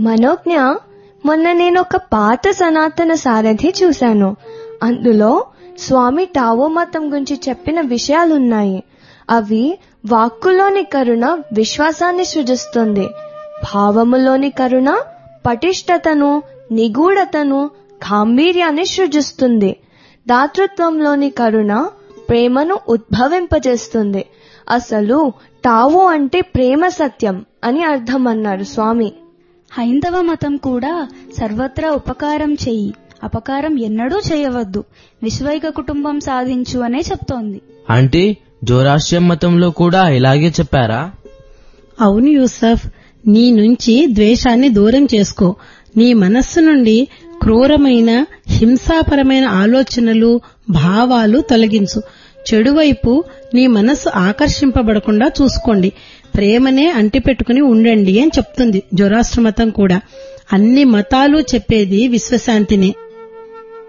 మనోజ్ఞ మొన్న నేను ఒక పాత సనాతన సారథి చూశాను అందులో స్వామి టావో మతం గురించి చెప్పిన విషయాలున్నాయి అవి వాక్కులోని కరుణ విశ్వాసాన్ని సృజిస్తుంది భావములోని కరుణ పటిష్టతను నిగూఢతను గాంభీర్యాన్ని సృజిస్తుంది దాతృత్వంలోని కరుణ ప్రేమను ఉద్భవింపజేస్తుంది అసలు టావో అంటే ప్రేమ సత్యం అని అర్థం అన్నారు స్వామి హైందవ మతం కూడా సర్వత్రా ఉపకారం చెయ్యి అపకారం ఎన్నడూ చేయవద్దు విశ్వైక కుటుంబం సాధించు అనే చెప్తోంది అంటే జోరాష్ట్రం మతంలో కూడా ఇలాగే చెప్పారా అవును యూసఫ్ నీ నుంచి ద్వేషాన్ని దూరం చేసుకో నీ మనస్సు నుండి క్రూరమైన హింసాపరమైన ఆలోచనలు భావాలు తొలగించు చెడువైపు నీ మనస్సు ఆకర్షింపబడకుండా చూసుకోండి ప్రేమనే అంటిపెట్టుకుని ఉండండి అని చెప్తుంది జొరాష్ట్ర మతం కూడా అన్ని మతాలు చెప్పేది విశ్వశాంతినే